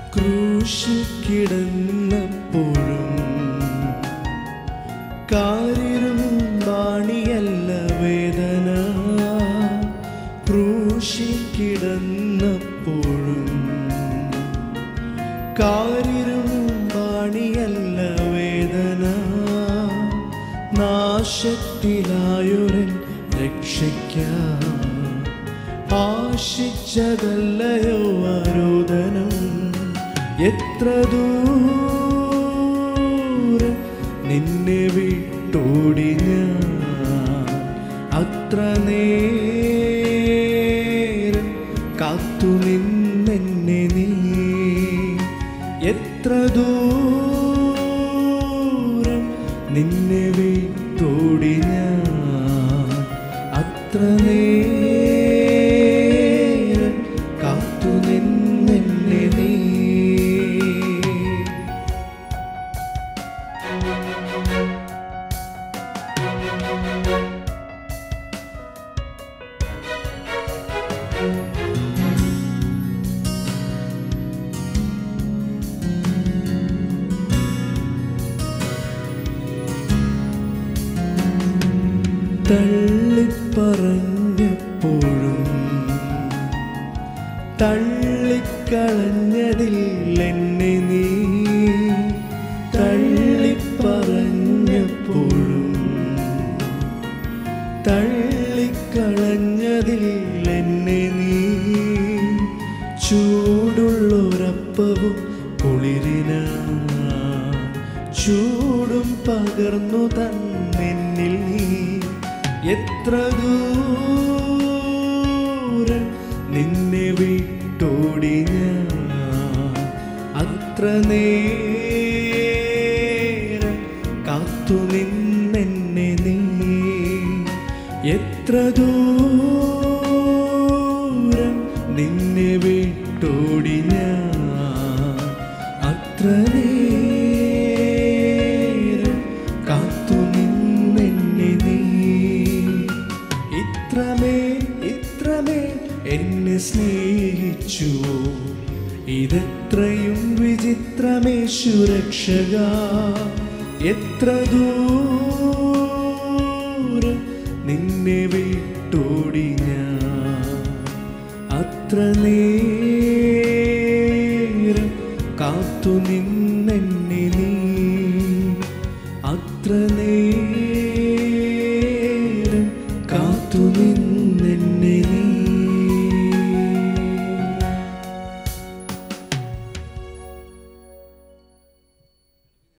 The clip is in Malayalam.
ക്രൂശിൽ കിടന്നപ്പോഴും കാരിരും വാണിയല്ല വേദന ക്രൂശിൽ കിടന്നപ്പോഴും കാരിരും വാണിയല്ല വേദന നാശത്തിലായൊരൻ രക്ഷിക്കാം ആശിച്ചതല്ലയോ ആരോധനം എത്ര ദൂരം നിന്നെ വിട്ടോടി ഞാൻ അത്ര നേരം കാത്തു നിന്നെന്നെ നീ എത്ര ദൂരം നിന്നെ വിട്ടോടി ഞാൻ അത്ര നേരം കാത്തു നിന്നെന്നെ നീ തള്ളിപ്പറഞ്ഞപ്പോഴും തള്ളിക്കളഞ്ഞതിൽ എന്നെ നീ തള്ളിപ്പറഞ്ഞപ്പോഴും തള്ളിക്കളഞ്ഞതിൽ എന്നെ നീ ചൂടുള്ളൊരപ്പവും കുളിരിന ചൂടും പകർന്നു തന്നെന്നിൽ നീ എത്ര ദൂരം നിന്നെ വിട്ടോടി ഞാൻ അത്ര നേരം കാത്തു നിന്നെന്നെ നീ എത്ര ദൂരം നിന്നെ വിട്ടോടി ഞാൻ അത്ര നേരം കാത്തു നിന്നെന്നെ നീ ഇത്രമേ ഇത്രമേ എന്നെ സ്നേഹിച്ചുവോ ഇതെത്രയും വിചിത്രമേ സുരക്ഷക എത്ര ദൂരം നിന്നെ വിട്ടോടി ഞാൻ അത്ര നേരം കാത്തു നിന്നെന്നെ നീ അത്ര നേ